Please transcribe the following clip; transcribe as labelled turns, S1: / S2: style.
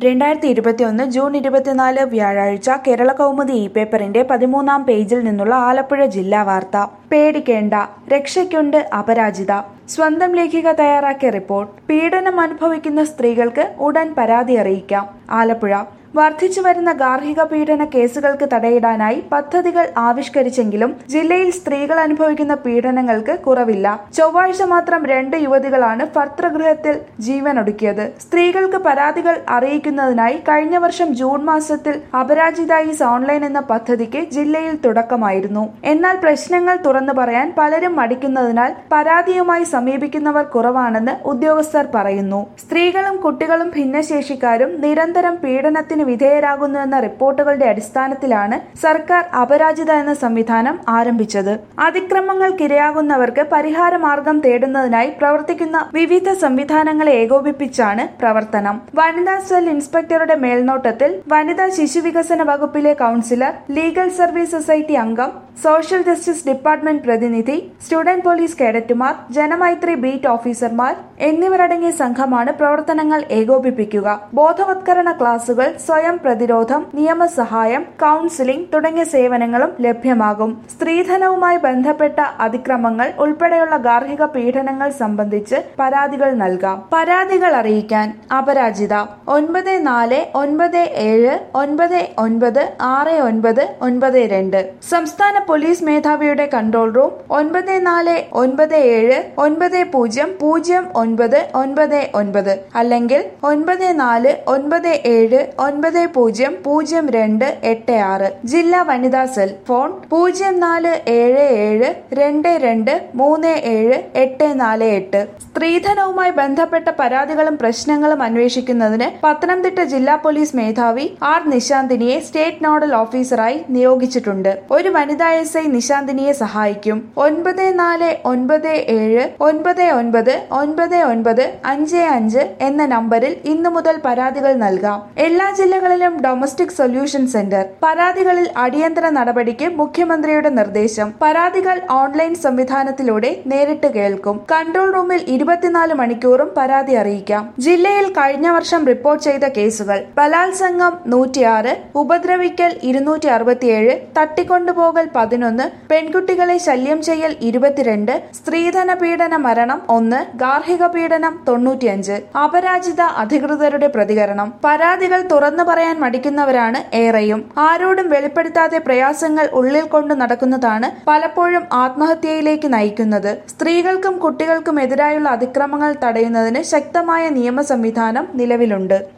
S1: രണ്ടായിരത്തി ഇരുപത്തിയൊന്ന് ജൂൺ ഇരുപത്തിനാല് വ്യാഴാഴ്ച കേരള കൗമുദി ഇ പേപ്പറിന്റെ പതിമൂന്നാം പേജിൽ നിന്നുള്ള ആലപ്പുഴ ജില്ലാ വാർത്ത പേടിക്കേണ്ട രക്ഷയ്ക്കുണ്ട് അപരാജിത സ്വന്തം ലേഖിക തയ്യാറാക്കിയ റിപ്പോർട്ട് പീഡനം അനുഭവിക്കുന്ന സ്ത്രീകൾക്ക് ഉടൻ പരാതി അറിയിക്കാം ആലപ്പുഴ വർദ്ധിച്ചു വരുന്ന ഗാർഹിക പീഡന കേസുകൾക്ക് തടയിടാനായി പദ്ധതികൾ ആവിഷ്കരിച്ചെങ്കിലും ജില്ലയിൽ സ്ത്രീകൾ അനുഭവിക്കുന്ന പീഡനങ്ങൾക്ക് കുറവില്ല ചൊവ്വാഴ്ച മാത്രം രണ്ട് യുവതികളാണ് ഭർത്തൃഗൃഹത്തിൽ ജീവനൊടുക്കിയത് സ്ത്രീകൾക്ക് പരാതികൾ അറിയിക്കുന്നതിനായി കഴിഞ്ഞ വർഷം ജൂൺ മാസത്തിൽ അപരാജിതായിസ് ഓൺലൈൻ എന്ന പദ്ധതിക്ക് ജില്ലയിൽ തുടക്കമായിരുന്നു എന്നാൽ പ്രശ്നങ്ങൾ തുറന്നു പറയാൻ പലരും മടിക്കുന്നതിനാൽ പരാതിയുമായി സമീപിക്കുന്നവർ കുറവാണെന്ന് ഉദ്യോഗസ്ഥർ പറയുന്നു സ്ത്രീകളും കുട്ടികളും ഭിന്നശേഷിക്കാരും നിരന്തരം പീഡനത്തിന് വിധേയരാകുന്നുവെന്ന റിപ്പോർട്ടുകളുടെ അടിസ്ഥാനത്തിലാണ് സർക്കാർ അപരാജിത എന്ന സംവിധാനം ആരംഭിച്ചത് അതിക്രമങ്ങൾക്കിരയാകുന്നവർക്ക് പരിഹാര മാർഗം തേടുന്നതിനായി പ്രവർത്തിക്കുന്ന വിവിധ സംവിധാനങ്ങളെ ഏകോപിപ്പിച്ചാണ് പ്രവർത്തനം വനിതാ സെൽ ഇൻസ്പെക്ടറുടെ മേൽനോട്ടത്തിൽ വനിതാ ശിശുവികസന വകുപ്പിലെ കൌൺസിലർ ലീഗൽ സർവീസ് സൊസൈറ്റി അംഗം സോഷ്യൽ ജസ്റ്റിസ് ഡിപ്പാർട്ട്മെന്റ് പ്രതിനിധി സ്റ്റുഡന്റ് പോലീസ് കേഡറ്റുമാർ ജനമൈത്രി ബീറ്റ് ഓഫീസർമാർ എന്നിവരടങ്ങിയ സംഘമാണ് പ്രവർത്തനങ്ങൾ ഏകോപിപ്പിക്കുക ബോധവത്കരണ ക്ലാസുകൾ സ്വയം പ്രതിരോധം നിയമസഹായം കൌൺസിലിംഗ് തുടങ്ങിയ സേവനങ്ങളും ലഭ്യമാകും സ്ത്രീധനവുമായി ബന്ധപ്പെട്ട അതിക്രമങ്ങൾ ഉൾപ്പെടെയുള്ള ഗാർഹിക പീഡനങ്ങൾ സംബന്ധിച്ച് പരാതികൾ നൽകാം പരാതികൾ അറിയിക്കാൻ അപരാജിത ഒൻപത് നാല് ഒൻപത് ഏഴ് ഒൻപത് ഒൻപത് ആറ് ഒൻപത് ഒൻപത് രണ്ട് സംസ്ഥാന പോലീസ് മേധാവിയുടെ കൺട്രോൾ റൂം ഒൻപത് നാല് ഒൻപത് ഏഴ് ഒൻപത് പൂജ്യം പൂജ്യം ഒൻപത് ഒൻപത് ഒൻപത് അല്ലെങ്കിൽ ഒൻപത് നാല് ഒൻപത് ഏഴ് ഒൻപത് പൂജ്യം പൂജ്യം രണ്ട് എട്ട് ആറ് ജില്ലാ വനിതാ സെൽ ഫോൺ പൂജ്യം നാല് ഏഴ് ഏഴ് രണ്ട് രണ്ട് മൂന്ന് ഏഴ് എട്ട് നാല് എട്ട് സ്ത്രീധനവുമായി ബന്ധപ്പെട്ട പരാതികളും പ്രശ്നങ്ങളും അന്വേഷിക്കുന്നതിന് പത്തനംതിട്ട ജില്ലാ പോലീസ് മേധാവി ആർ നിശാന്തിനിയെ സ്റ്റേറ്റ് നോഡൽ ഓഫീസറായി നിയോഗിച്ചിട്ടുണ്ട് ഒരു വനിതാ എസ് ഐ നിശാന്തിനിയെ സഹായിക്കും ഒൻപത് നാല് ഒൻപത് ഏഴ് ഒൻപത് ഒൻപത് ഒൻപത് ഒൻപത് അഞ്ച് അഞ്ച് എന്ന നമ്പറിൽ ഇന്നു മുതൽ പരാതികൾ നൽകാം എല്ലാ ജില്ലകളിലും ഡൊമസ്റ്റിക് സൊല്യൂഷൻ സെന്റർ പരാതികളിൽ അടിയന്തര നടപടിക്ക് മുഖ്യമന്ത്രിയുടെ നിർദ്ദേശം പരാതികൾ ഓൺലൈൻ സംവിധാനത്തിലൂടെ നേരിട്ട് കേൾക്കും കൺട്രോൾ റൂമിൽ ഇരുപത്തിനാല് മണിക്കൂറും പരാതി അറിയിക്കാം ജില്ലയിൽ കഴിഞ്ഞ വർഷം റിപ്പോർട്ട് ചെയ്ത കേസുകൾ ബലാത്സംഗം നൂറ്റിയാറ് ഉപദ്രവിക്കൽ ഇരുന്നൂറ്റി അറുപത്തിയേഴ് തട്ടിക്കൊണ്ടുപോകൽ പതിനൊന്ന് പെൺകുട്ടികളെ ശല്യം ചെയ്യൽ ഇരുപത്തിരണ്ട് സ്ത്രീധന പീഡന മരണം ഒന്ന് ഗാർഹിക പീഡനം തൊണ്ണൂറ്റിയഞ്ച് അപരാജിത അധികൃതരുടെ പ്രതികരണം പരാതികൾ തുറന്നു പറയാൻ മടിക്കുന്നവരാണ് ഏറെയും ആരോടും വെളിപ്പെടുത്താതെ പ്രയാസങ്ങൾ ഉള്ളിൽ കൊണ്ട് നടക്കുന്നതാണ് പലപ്പോഴും ആത്മഹത്യയിലേക്ക് നയിക്കുന്നത് സ്ത്രീകൾക്കും കുട്ടികൾക്കും എതിരായുള്ള അതിക്രമങ്ങൾ തടയുന്നതിന് ശക്തമായ നിയമ സംവിധാനം നിലവിലുണ്ട്